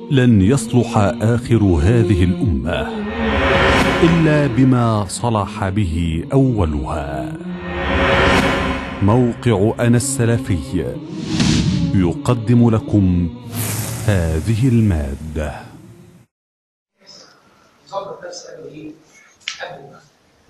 لن يصلح اخر هذه الامه الا بما صلح به اولها موقع انا السلفي يقدم لكم هذه الماده ظبط نفسك قبل ايه؟ قبل المغرب.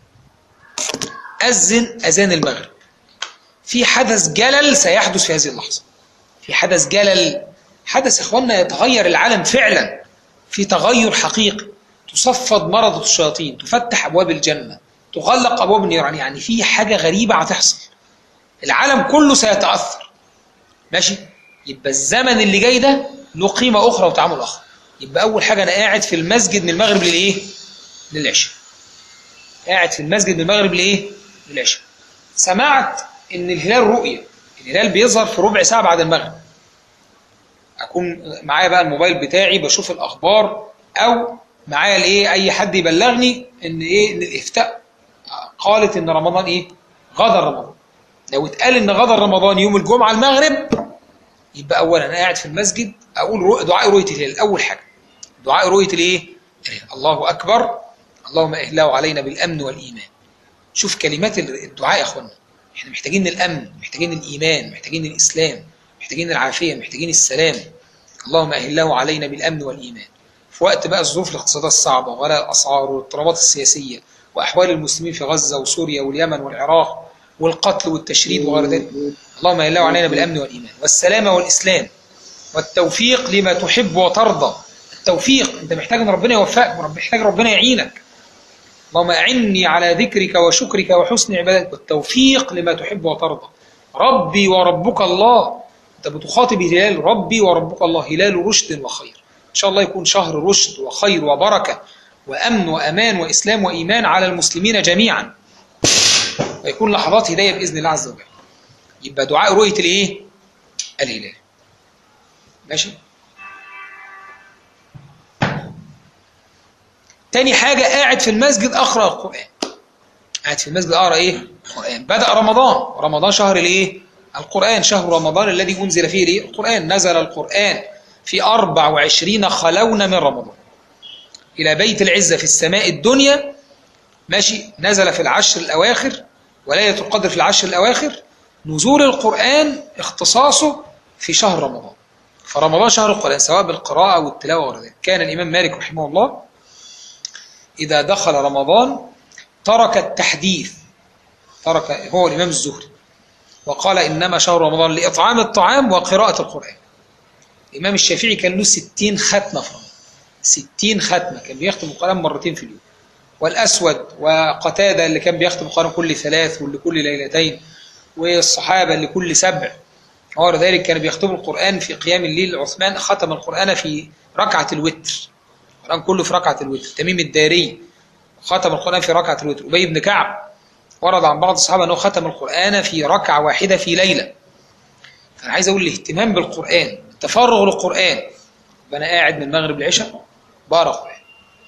أذن أذان المغرب. في حدث جلل سيحدث في هذه اللحظة. في حدث جلل حدث يا اخوانا يتغير العالم فعلا. في تغير حقيقي. تصفد مرضة الشياطين، تفتح أبواب الجنة، تغلق أبواب النيران، يعني في حاجة غريبة هتحصل. العالم كله سيتأثر. ماشي؟ يبقى الزمن اللي جاي ده له قيمة أخرى وتعامل آخر. يبقى أول حاجة أنا قاعد في المسجد من المغرب للإيه؟ للعشاء. قاعد في المسجد من المغرب لإيه؟ للعشاء. سمعت إن الهلال رؤية. الهلال بيظهر في ربع ساعة بعد المغرب. أكون معايا بقى الموبايل بتاعي بشوف الأخبار أو معايا الإيه؟ أي حد يبلغني إن إيه؟ إن الإفتاء قالت إن رمضان إيه؟ غدر رمضان. لو اتقال إن غدر رمضان يوم الجمعة المغرب يبقى اولا انا قاعد في المسجد اقول رؤ... دعاء رؤيه الهلال اول حاجه دعاء رؤيه الايه الهلال. الله اكبر اللهم اهله علينا بالامن والايمان شوف كلمات الدعاء يا اخوانا احنا محتاجين الامن محتاجين الايمان محتاجين الاسلام محتاجين العافيه محتاجين السلام اللهم اهله علينا بالامن والايمان في وقت بقى الظروف الاقتصاديه الصعبه وغلاء الاسعار والاضطرابات السياسيه واحوال المسلمين في غزه وسوريا واليمن والعراق والقتل والتشريد وغير ذلك اللهم اهله علينا بالامن والايمان والسلامه والاسلام والتوفيق لما تحب وترضى التوفيق انت محتاج ان ربنا يوفقك محتاج ربنا يعينك اللهم اعني على ذكرك وشكرك وحسن عبادتك والتوفيق لما تحب وترضى ربي وربك الله انت بتخاطب هلال ربي وربك الله هلال رشد وخير ان شاء الله يكون شهر رشد وخير وبركه وامن وامان واسلام وايمان على المسلمين جميعا ويكون لحظات هدايه باذن الله عز وجل يبقى دعاء رؤيه الايه الهلال ماشي تاني حاجة قاعد في المسجد أقرأ القرآن قاعد في المسجد أقرأ إيه؟ القرآن بدأ رمضان رمضان شهر الإيه؟ القرآن شهر رمضان الذي أنزل فيه الإيه؟ القرآن نزل القرآن في 24 خلون من رمضان إلى بيت العزة في السماء الدنيا ماشي نزل في العشر الأواخر ولاية القدر في العشر الأواخر نزول القرآن اختصاصه في شهر رمضان فرمضان شهر القرآن سواء بالقراءة والتلاوة وغير ذلك كان الإمام مالك رحمه الله إذا دخل رمضان ترك التحديث ترك هو الإمام الزهري وقال إنما شهر رمضان لإطعام الطعام وقراءة القرآن الإمام الشافعي كان له ستين ختمة في رمضان ستين ختمة كان بيختم القرآن مرتين في اليوم والأسود وقتادة اللي كان بيختم القرآن كل ثلاث ولكل ليلتين والصحابة لكل سبع وغير ذلك كانوا بيختموا القرآن في قيام الليل عثمان ختم القرآن في ركعة الوتر القرآن كله في ركعة الوتر تميم الداري ختم القرآن في ركعة الوتر أبي بن كعب ورد عن بعض الصحابة أنه ختم القرآن في ركعة واحدة في ليلة فأنا عايز أقول الاهتمام بالقرآن التفرغ للقرآن أنا قاعد من المغرب للعشاء بقرا قرآن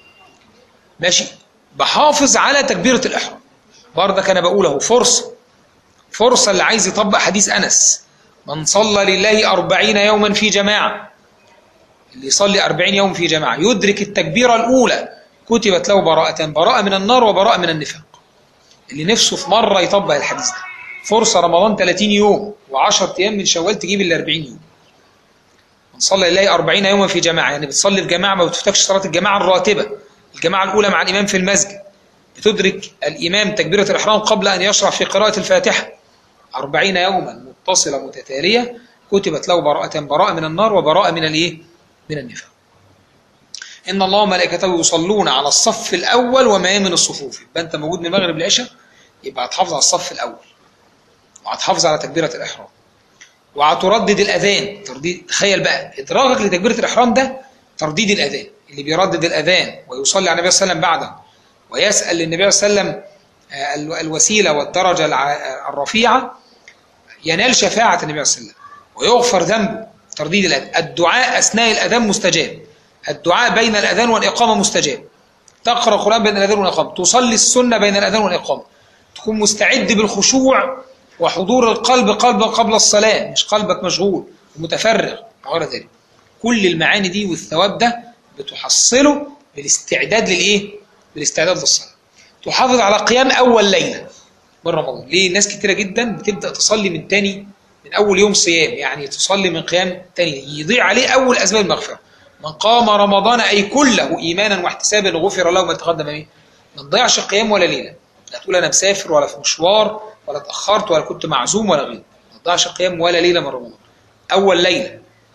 ماشي بحافظ على تكبيرة الإحرام برضك أنا بقوله فرصة فرصة اللي عايز يطبق حديث أنس من صلى لله أربعين يوما في جماعة اللي يصلي أربعين يوم في جماعة يدرك التكبيرة الأولى كتبت له براءة براءة من النار وبراءة من النفاق اللي نفسه في مرة يطبق الحديث ده فرصة رمضان 30 يوم و10 أيام من شوال تجيب ال 40 يوم من صلى لله 40 يوما في جماعة يعني بتصلي في جماعة ما بتفتكش صلاة الجماعة الراتبة الجماعة الأولى مع الإمام في المسجد بتدرك الإمام تكبيرة الإحرام قبل أن يشرع في قراءة الفاتحة أربعين يوما متصلة متتالية كتبت له براءة براءة من النار وبراءة من الإيه؟ من النفاق إن الله وملائكته يصلون على الصف الأول وما من الصفوف يبقى أنت موجود من المغرب للعشاء يبقى هتحافظ على الصف الأول وهتحافظ على تكبيرة الإحرام وهتردد الأذان ترديد تخيل بقى إدراكك لتكبيرة الإحرام ده ترديد الأذان اللي بيردد الأذان ويصلي على النبي صلى الله عليه وسلم بعده ويسأل للنبي صلى الله عليه وسلم الوسيلة والدرجة الرفيعة ينال شفاعة النبي صلى الله عليه وسلم ويغفر ذنبه ترديد الأذان الدعاء أثناء الأذان مستجاب الدعاء بين الأذان والإقامة مستجاب تقرأ القرآن بين الأذان والإقامة تصلي السنة بين الأذان والإقامة تكون مستعد بالخشوع وحضور القلب قلب قبل الصلاة مش قلبك مشغول ومتفرغ وغير ذلك كل المعاني دي والثواب ده بتحصله بالاستعداد للايه بالاستعداد للصلاه تحافظ على قيام اول ليله من رمضان ليه ناس كتيره جدا بتبدا تصلي من تاني من اول يوم صيام يعني تصلي من قيام تاني يضيع عليه اول اسباب المغفره من قام رمضان اي كله ايمانا واحتسابا غفر له ما تقدم منه ما تضيعش قيام ولا ليله لا تقول انا مسافر ولا في مشوار ولا اتاخرت ولا كنت معزوم ولا غيره ما تضيعش قيام ولا ليله من رمضان اول ليله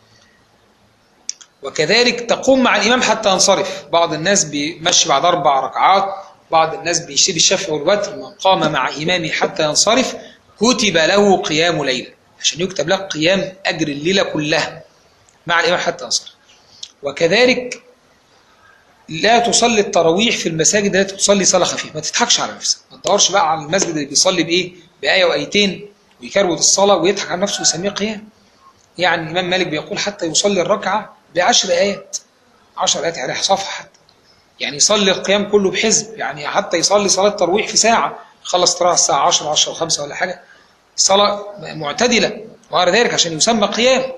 وكذلك تقوم مع الامام حتى ينصرف بعض الناس بيمشي بعد اربع ركعات بعض الناس بيشيل الشفع والوتر من قام مع امامه حتى ينصرف كتب له قيام ليله عشان يكتب لك قيام اجر الليله كلها مع الامام حتى ينصرف وكذلك لا تصلي التراويح في المساجد التي تصلي صلاه خفيفه ما تضحكش على نفسك ما تدورش بقى على المسجد اللي بيصلي بايه بايه وايتين ويكروت الصلاه ويضحك على نفسه ويسميه قيام يعني الامام مالك بيقول حتى يصلي الركعه بعشر ايات عشر ايات يعني صفحه حتى يعني يصلي القيام كله بحزب يعني حتى يصلي صلاه ترويح في ساعه خلص تراويح الساعه 10 10 5 ولا حاجه صلاه معتدله وغير ذلك عشان يسمى قيام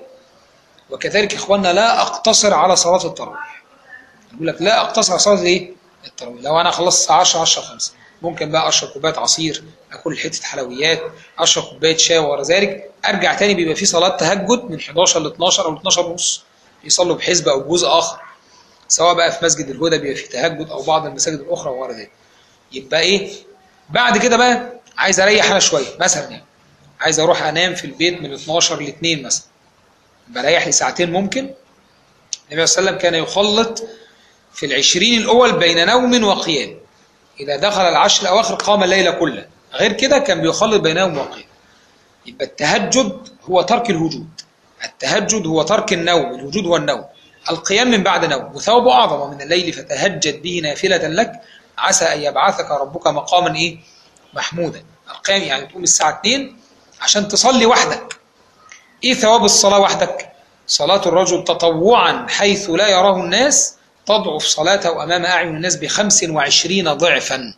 وكذلك اخواننا لا اقتصر على صلاه التراويح يقول لك لا اقتصر على صلاه ايه التراويح لو انا خلصت الساعه 10 10 5 ممكن بقى اشرب كوبايه عصير اكل حته حلويات اشرب كوبايه شاي وغير ذلك ارجع تاني بيبقى في صلاه تهجد من 11 ل 12 او 12 ونص يصلوا بحزب او بجزء اخر سواء بقى في مسجد الهدى بيبقى في تهجد او بعض المساجد الاخرى وغير ذلك يبقى ايه بعد كده بقى عايز اريح انا شويه مثلا يعني عايز اروح انام في البيت من 12 ل 2 مثلا بريح لي ساعتين ممكن النبي صلى الله عليه وسلم كان يخلط في العشرين الاول بين نوم وقيام اذا دخل العشر الاواخر قام الليل كله غير كده كان بيخلط بين نوم وقيام يبقى التهجد هو ترك الوجود التهجد هو ترك النوم الوجود هو النوم القيام من بعد نوم وثوابه أعظم من الليل فتهجد به نافلة لك عسى أن يبعثك ربك مقاما إيه محمودا القيام يعني تقوم الساعة 2 عشان تصلي وحدك إيه ثواب الصلاة وحدك صلاة الرجل تطوعا حيث لا يراه الناس تضعف صلاته أمام أعين الناس بخمس وعشرين ضعفا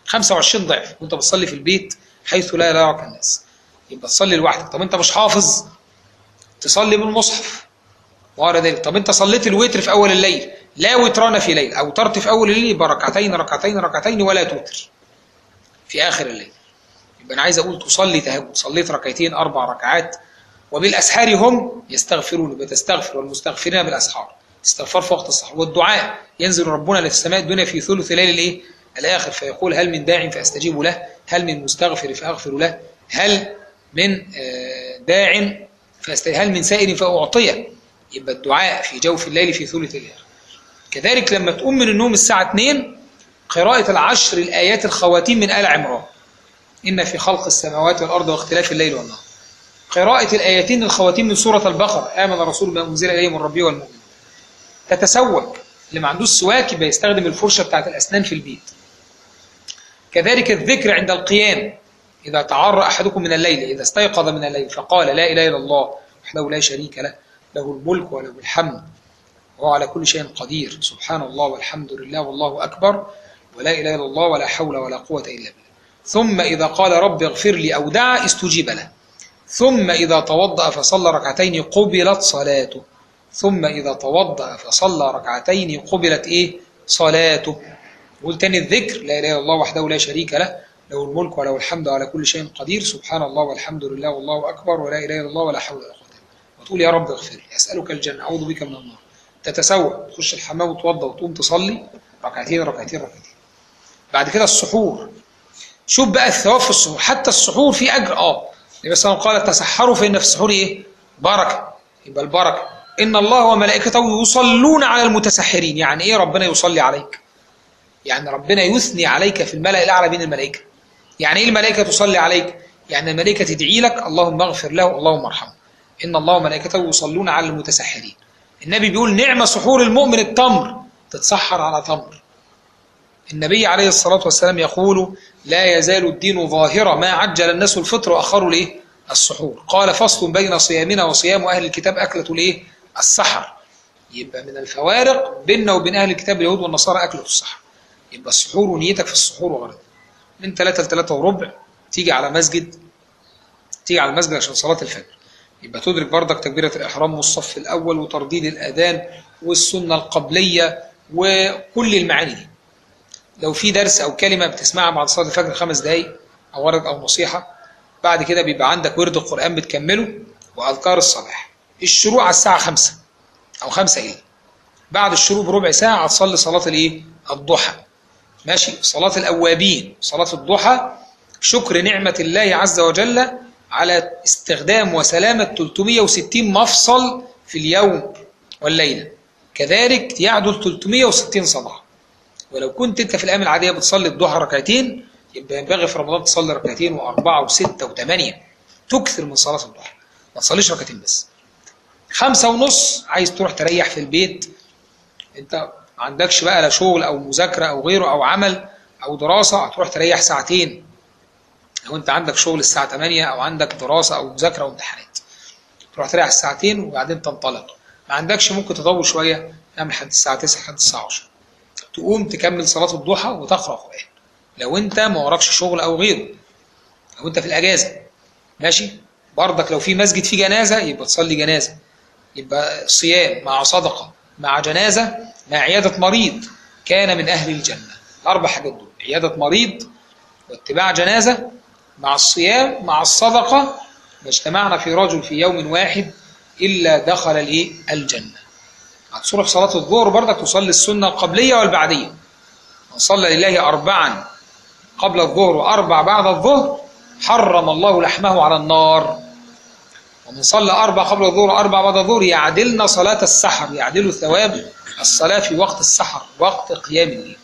25 ضعف وانت بتصلي في البيت حيث لا يراك الناس يبقى تصلي لوحدك طب انت مش حافظ تصلي بالمصحف وغير ذلك طب انت صليت الوتر في اول الليل لا وتران في ليل او ترت في اول الليل يبقى ركعتين ركعتين ركعتين ولا توتر في اخر الليل يبقى انا عايز اقول تصلي تهجد صليت ركعتين اربع ركعات وبالاسحار هم يستغفرون بتستغفر والمستغفرين بالاسحار استغفار في وقت السحر والدعاء ينزل ربنا للسماء الدنيا في ثلث ليل الايه الاخر فيقول هل من داع فاستجيب له هل من مستغفر فاغفر له هل من داع فاستجيب هل من سائل فاعطيه يبقى الدعاء في جوف الليل في ثلث الليل كذلك لما تقوم من النوم الساعة 2 قراءة العشر الآيات الخواتيم من آل عمران إن في خلق السماوات والأرض واختلاف الليل والنهار قراءة الآيتين الخواتيم من سورة البقرة آمن الرسول بما أنزل إليه من ربه والمؤمنين تتسوك اللي ما عندوش سواك يبقى يستخدم الفرشة بتاعت الأسنان في البيت كذلك الذكر عند القيام إذا تعرى أحدكم من الليل إذا استيقظ من الليل فقال لا إله إلا الله وحده لا شريك له له الملك وله الحمد وهو على كل شيء قدير سبحان الله والحمد لله والله أكبر ولا إله إلا الله ولا حول ولا قوة إلا بالله ثم إذا قال رب اغفر لي أو دعا استجيب له ثم إذا توضأ فصلى ركعتين قبلت صلاته ثم إذا توضأ فصلى ركعتين قبلت إيه صلاته قول تاني الذكر لا إله إلا الله وحده لا شريك له له الملك وله الحمد على كل شيء قدير سبحان الله والحمد لله والله أكبر ولا إله إلا الله ولا حول ولا قوة وتقول يا رب اغفر لي أسألك الجنة أعوذ بك من النار تتسوى تخش الحمام وتوضى وتقوم تصلي ركعتين ركعتين ركعتين بعد كده السحور شوف بقى الثواب في السحور حتى السحور فيه أجر آه النبي صلى الله عليه وسلم قال تسحروا فإن في السحور إيه بركة يبقى البركة إن الله وملائكته يصلون على المتسحرين يعني إيه ربنا يصلي عليك يعني ربنا يثني عليك في الملأ الأعلى بين الملائكة يعني إيه الملائكة تصلي عليك يعني الملائكة تدعي لك اللهم اغفر له اللهم ارحمه إن الله وملائكته يصلون على المتسحرين النبي بيقول نعم سحور المؤمن التمر تتسحر على تمر النبي عليه الصلاة والسلام يقول لا يزال الدين ظاهرا ما عجل الناس الفطر وأخروا ليه السحور قال فصل بين صيامنا وصيام أهل الكتاب أكلة ليه السحر يبقى من الفوارق بيننا وبين أهل الكتاب اليهود والنصارى أكلة السحر يبقى السحور ونيتك في السحور وغيره من 3 ل 3 وربع تيجي على مسجد تيجي على المسجد عشان صلاة الفجر يبقى تدرك بردك تكبيرة الإحرام والصف الأول وترديد الأذان والسنة القبلية وكل المعاني دي لو في درس أو كلمة بتسمعها بعد صلاة الفجر خمس دقايق أو ورد أو نصيحة بعد كده بيبقى عندك ورد القرآن بتكمله وأذكار الصباح الشروع على الساعة خمسة أو خمسة إيه بعد الشروق بربع ساعة هتصلي صلاة الإيه؟ الضحى ماشي صلاة الأوابين صلاة الضحى شكر نعمة الله عز وجل على استخدام وسلامة 360 مفصل في اليوم والليلة كذلك يعدل 360 صلاة ولو كنت انت في الايام العاديه بتصلي الضحى ركعتين يبقى ينبغي في رمضان تصلي ركعتين واربعه وسته وثمانيه تكثر من صلاه الضحى ما تصليش ركعتين بس خمسة ونص عايز تروح تريح في البيت انت ما عندكش بقى لا شغل او مذاكره او غيره او عمل او دراسه هتروح تريح ساعتين لو انت عندك شغل الساعه 8 او عندك دراسه او مذاكره او امتحانات تروح تريح ساعتين وبعدين تنطلق ما عندكش ممكن تطول شويه تعمل لحد الساعه 9 لحد الساعه 10 تقوم تكمل صلاه الضحى وتقرا قران لو انت ما وراكش شغل او غيره لو انت في الاجازه ماشي برضك لو في مسجد فيه جنازه يبقى تصلي جنازه يبقى صيام مع صدقه مع جنازه مع عياده مريض كان من اهل الجنه الاربع حاجات دول عياده مريض واتباع جنازه مع الصيام مع الصدقه ما اجتمعنا في رجل في يوم واحد الا دخل الايه الجنه هتصرف صلاه الظهر برضك تصلي السنه القبليه والبعديه من صلى لله اربعا قبل الظهر واربع بعد الظهر حرم الله لحمه على النار ومن صلى أربع قبل الظهر وأربع بعد الظهر يعدلنا صلاة السحر يعدل ثواب الصلاة في وقت السحر وقت قيام الليل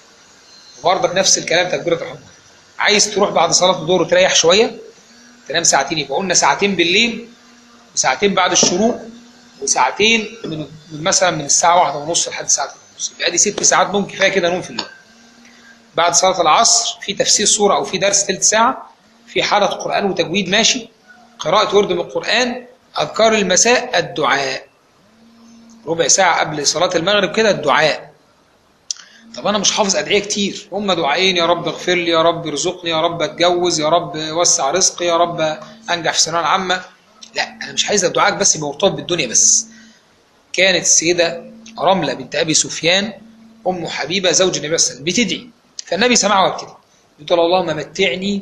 وبرضك نفس الكلام تكبيرة الحمد عايز تروح بعد صلاة الظهر تريح شوية تنام ساعتين يبقى قلنا ساعتين بالليل وساعتين بعد الشروق وساعتين من من مثلا من الساعة واحدة ونص لحد الساعة ونص يبقى دي ست ساعات نوم كفاية كده نوم في اليوم بعد صلاة العصر في تفسير سورة أو في درس ثلث ساعة في حالة قرآن وتجويد ماشي قراءة ورد من القرآن أذكار المساء الدعاء ربع ساعة قبل صلاة المغرب كده الدعاء طب أنا مش حافظ أدعية كتير هم دعائين يا رب اغفر لي يا رب ارزقني يا رب اتجوز يا رب وسع رزقي يا رب أنجح في الثانوية العامة لا أنا مش عايز دعائك بس يبقى مرتبط بالدنيا بس كانت السيدة رملة بنت أبي سفيان أم حبيبة زوج النبي صلى الله عليه وسلم بتدعي فالنبي سمعها وابتدي بتقول اللهم متعني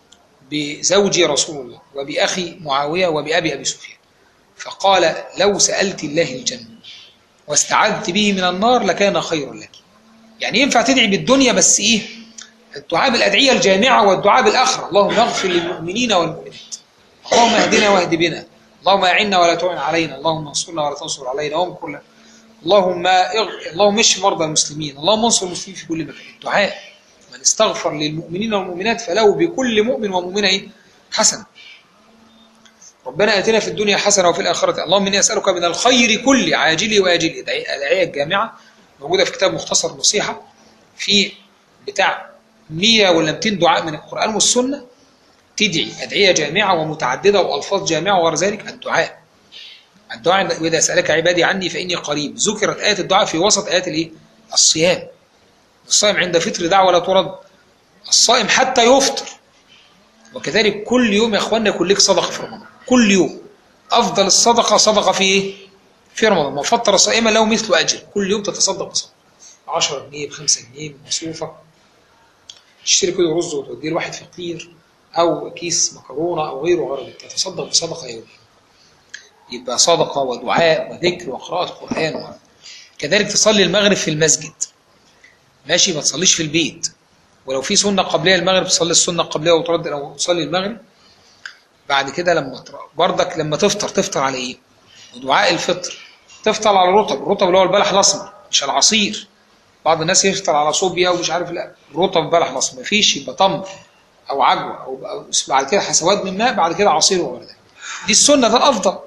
بزوجي رسول الله وبأخي معاوية وبأبي أبي سفيان فقال لو سألت الله الجنة واستعذت به من النار لكان خيرا لك يعني ينفع تدعي بالدنيا بس إيه الدعاء بالأدعية الجامعة والدعاء بالآخرة اللهم اغفر للمؤمنين والمؤمنات اللهم اهدنا واهد بنا اللهم أعنا ولا تعن علينا اللهم انصرنا ولا تنصر علينا وامكر لنا اللهم اغ... اللهم اشف مرضى المسلمين اللهم انصر المسلمين في كل مكان الدعاء من استغفر للمؤمنين والمؤمنات فله بكل مؤمن ومؤمنة إيه؟ حسنة ربنا آتنا في الدنيا حسنة وفي الآخرة اللهم إني أسألك من الخير كل عاجله وآجله الآية الجامعة موجودة في كتاب مختصر نصيحة في بتاع 100 ولا 200 دعاء من القرآن والسنة تدعي أدعية جامعة ومتعددة وألفاظ جامعة وغير ذلك الدعاء الدعاء وإذا سألك عبادي عني فإني قريب ذكرت آية الدعاء في وسط آيات الإيه؟ الصيام الصائم عند فطر دعوة لا ترد الصائم حتى يفطر وكذلك كل يوم يا اخوانا يكون لك صدقه في رمضان كل يوم افضل الصدقه صدقه في ايه في رمضان ما فطر صائما له مثل اجر كل يوم تتصدق بصدقه 10 جنيه ب 5 جنيه مصروفك تشتري كيلو رز وتوديه لواحد فقير او كيس مكرونه او غيره غير تتصدق بصدقه يوميه يبقى صدقه ودعاء وذكر وقراءه قران كذلك تصلي المغرب في المسجد ماشي ما تصليش في البيت ولو في سنه قبليه المغرب تصلي السنه القبليه وترد او تصلي المغرب بعد كده لما برضك لما تفطر تفطر على ايه؟ ودعاء الفطر تفطر على الرطب الرطب اللي هو البلح الاسمر مش العصير بعض الناس يفطر على صوبيا ومش عارف لا الرطب البلح الاسمر مفيش يبقى تمر او عجوه او, أو بعد كده حسوات من ماء بعد كده عصير وغير ذلك دي السنه ده الافضل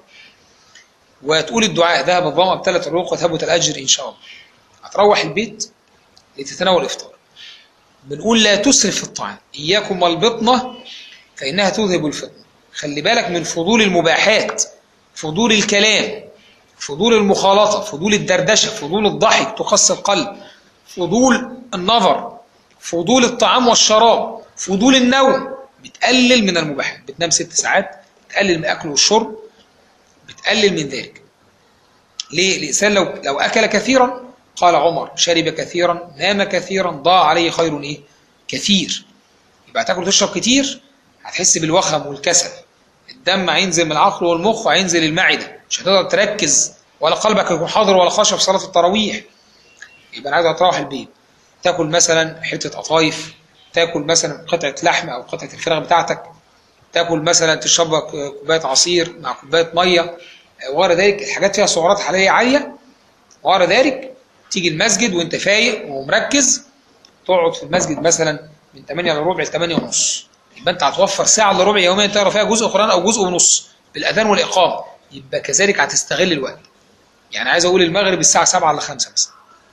وتقول الدعاء ذهب الظما ابتلت الروق وثبت الاجر ان شاء الله هتروح البيت لتتناول الافطار بنقول لا تسرف في الطعام اياكم والبطنه فانها تذهب الفطنه خلي بالك من فضول المباحات فضول الكلام فضول المخالطه فضول الدردشه فضول الضحك تقسي القلب فضول النظر فضول الطعام والشراب فضول النوم بتقلل من المباحات بتنام ست ساعات بتقلل من الاكل والشرب بتقلل من ذلك ليه الانسان لو لو اكل كثيرا قال عمر شرب كثيرا نام كثيرا ضاع عليه خير ايه كثير يبقى تاكل وتشرب كتير هتحس بالوخم والكسل الدم هينزل من العقل والمخ وهينزل المعده مش هتقدر تركز ولا قلبك يكون حاضر ولا خاشع في صلاه التراويح يبقى انا عايز تروح البيت تاكل مثلا حته قطايف تاكل مثلا قطعه لحم او قطعه الفراخ بتاعتك تاكل مثلا تشرب لك كوبايه عصير مع كوبايه ميه وغير ذلك الحاجات فيها سعرات حراريه عاليه وغير ذلك تيجي المسجد وانت فايق ومركز تقعد في المسجد مثلا من 8 الا ربع ل 8 ونص يبقى انت هتوفر ساعه الا ربع يوميا تقرا فيها جزء قران او جزء ونص بالاذان والاقامه يبقى كذلك هتستغل الوقت يعني عايز اقول المغرب الساعه 7 الا 5 مثلا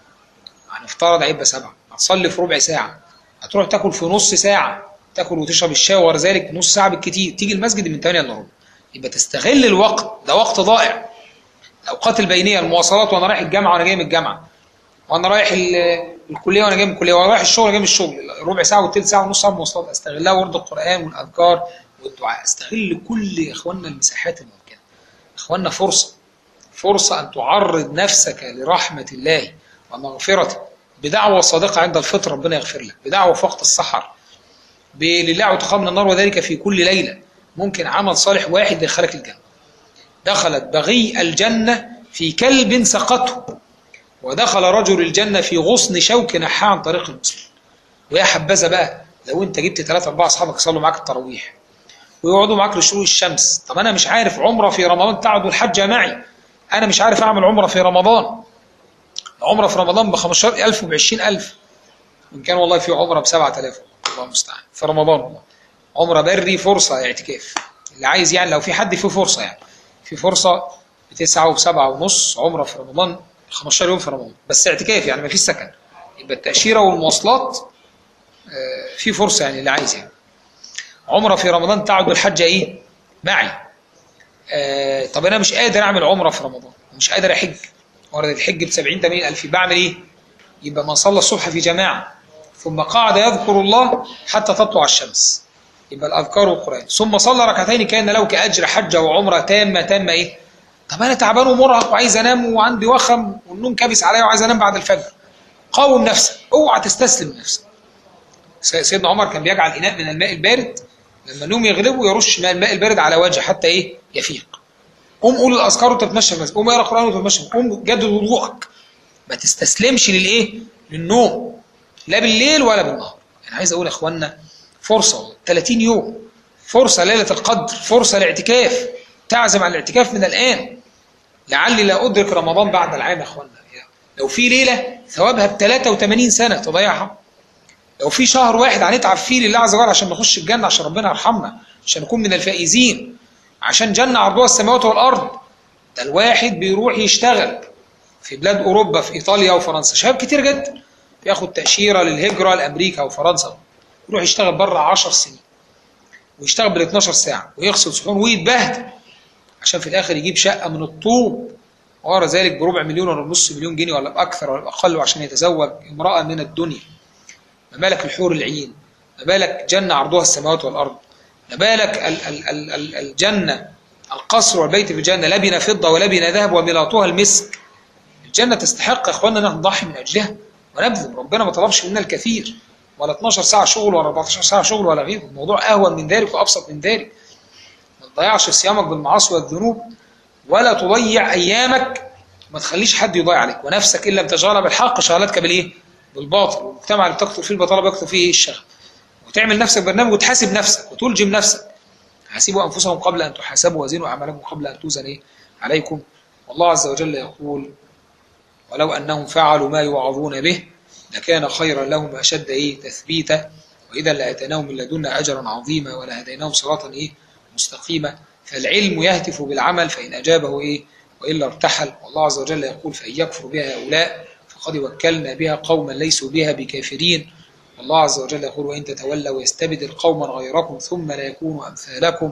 هنفترض هيبقى 7 هتصلي في ربع ساعه هتروح تاكل في نص ساعه تاكل وتشرب الشاي وغير ذلك نص ساعه بالكتير تيجي المسجد من 8 الا ربع يبقى تستغل الوقت ده وقت ضائع الاوقات البينيه المواصلات وانا رايح الجامعه وانا جاي من الجامعه وانا رايح الكليه وانا جاي من الكليه وانا رايح الشغل وانا جاي من الشغل ربع ساعه والثلث ساعه ونص ساعه مواصلات استغلها ورد القران والاذكار والدعاء استغل كل يا اخواننا المساحات الممكنه اخواننا فرصه فرصه ان تعرض نفسك لرحمه الله ومغفرته بدعوه صادقه عند الفطر ربنا يغفر لك بدعوه في وقت السحر لله وتقام من النار وذلك في كل ليله ممكن عمل صالح واحد يدخلك الجنه دخلت بغي الجنه في كلب سقته ودخل رجل الجنة في غصن شوك نحاه عن طريق المسلم ويا حبذا بقى لو انت جبت ثلاثة أربعة أصحابك يصلوا معاك التراويح ويقعدوا معاك لشروق الشمس طب أنا مش عارف عمرة في رمضان تعدوا الحج معي أنا مش عارف أعمل عمرة في رمضان عمرة في رمضان ب 15000 وب 20000 وإن كان والله في عمرة ب 7000 الله المستعان في رمضان والله عمرة بري فرصة اعتكاف اللي عايز يعني لو في حد فيه فرصة يعني في فرصة بتسعة وبسبعة ونص عمرة في رمضان 15 يوم في رمضان بس اعتكاف يعني ما فيش سكن يبقى التأشيرة والمواصلات في فرصة يعني اللي عايز يعني عمرة في رمضان تعد الحج ايه معي آه طب انا مش قادر اعمل عمرة في رمضان مش قادر احج ورد الحج ب 70 80 الف بعمل ايه يبقى من صلى الصبح في جماعة ثم قعد يذكر الله حتى تطلع الشمس يبقى الاذكار والقران ثم صلى ركعتين كان له كاجر حجه وعمره تامه تامه ايه طب انا تعبان ومرهق وعايز انام وعندي وخم والنوم كابس عليا وعايز انام بعد الفجر قاوم نفسك اوعى تستسلم نفسك سيدنا عمر كان بيجعل اناء من الماء البارد لما النوم يغلبه يرش ماء الماء البارد على وجهه حتى ايه يفيق قوم قول الاذكار وانت بتمشى المسجد قوم اقرا قران وانت بتمشى قوم جدد وضوءك ما تستسلمش للايه للنوم لا بالليل ولا بالنهار انا عايز اقول يا اخوانا فرصه 30 يوم فرصه ليله القدر فرصه لاعتكاف تعزم على الاعتكاف من الآن لعلي لا أدرك رمضان بعد العام يا أخوانا لو في ليلة ثوابها ب 83 سنة تضيعها لو في شهر واحد هنتعب فيه لله عز وجل عشان نخش الجنة عشان ربنا يرحمنا عشان نكون من الفائزين عشان جنة عرضها السماوات والأرض ده الواحد بيروح يشتغل في بلاد أوروبا في إيطاليا وفرنسا شباب كتير جدا بياخد تأشيرة للهجرة لأمريكا وفرنسا يروح يشتغل بره 10 سنين ويشتغل بال 12 ساعة ويغسل صحون ويتبهدل عشان في الاخر يجيب شقه من الطوب وغير ذلك بربع مليون ولا نص مليون جنيه ولا باكثر ولا باقل عشان يتزوج امراه من الدنيا ما بالك الحور العين ما بالك جنه عرضها السماوات والارض ما بالك ال ال ال ال الجنه القصر والبيت في الجنه لبن فضه ولبن ذهب وملاطها المسك الجنه تستحق يا اخواننا ان نضحي من اجلها ونبذل ربنا ما طلبش منا الكثير ولا 12 ساعه شغل ولا 14 ساعه شغل ولا غيره الموضوع اهون من ذلك وابسط من ذلك تضيعش صيامك بالمعاصي والذنوب ولا تضيع ايامك ما تخليش حد يضيع عليك ونفسك ان لم تشغلها بالحق شغلتك بالايه؟ بالباطل والمجتمع اللي بتكثر فيه البطاله بيكثر فيه الشغل وتعمل نفسك برنامج وتحاسب نفسك وتلجم نفسك حاسبوا انفسهم قبل ان تحاسبوا وزنوا اعمالكم قبل ان توزن ايه؟ عليكم والله عز وجل يقول ولو انهم فعلوا ما يوعظون به لكان خيرا لهم اشد ايه؟ تثبيتا واذا لاتيناهم من لدنا اجرا عظيما ولهديناهم صراطا ايه؟ مستقيمة فالعلم يهتف بالعمل فإن أجابه إيه وإلا ارتحل والله عز وجل يقول فإن يكفر بها هؤلاء فقد وكلنا بها قوما ليسوا بها بكافرين والله عز وجل يقول وإن تتولوا ويستبدل قوما غيركم ثم لا يكونوا أمثالكم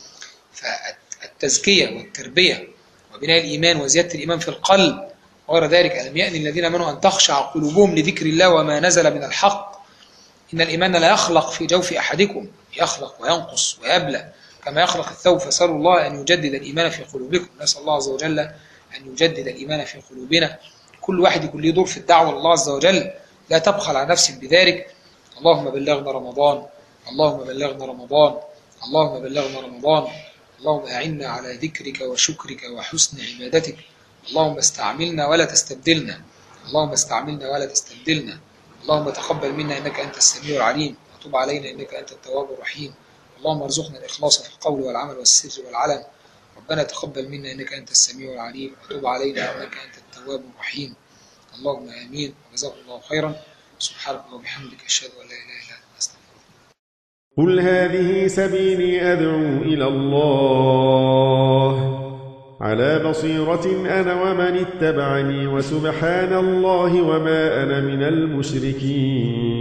فالتزكية والتربية وبناء الإيمان وزيادة الإيمان في القلب وغير ذلك ألم يأن الذين آمنوا أن تخشع قلوبهم لذكر الله وما نزل من الحق إن الإيمان لا يخلق في جوف أحدكم يخلق وينقص ويبلى كما يخلق الثوب فسألوا الله أن يجدد الإيمان في قلوبكم نسأل الله عز وجل أن يجدد الإيمان في قلوبنا كل واحد يكون له دور في الدعوة لله عز وجل لا تبخل على نفسك بذلك اللهم بلغنا رمضان اللهم بلغنا رمضان اللهم بلغنا رمضان اللهم أعنا على ذكرك وشكرك وحسن عبادتك اللهم استعملنا ولا تستبدلنا اللهم استعملنا ولا تستبدلنا اللهم تقبل منا إنك أنت السميع العليم وتب علينا إنك أنت التواب الرحيم اللهم ارزقنا الإخلاص في القول والعمل والسر والعلن ربنا تقبل منا إنك أنت السميع العليم وتب علينا إنك أنت التواب الرحيم اللهم آمين وجزاكم الله خيرا سبحانك اللهم وبحمدك أشهد أن لا إله إلا أنت أستغفرك قل هذه سبيلي أدعو إلى الله على بصيرة أنا ومن اتبعني وسبحان الله وما أنا من المشركين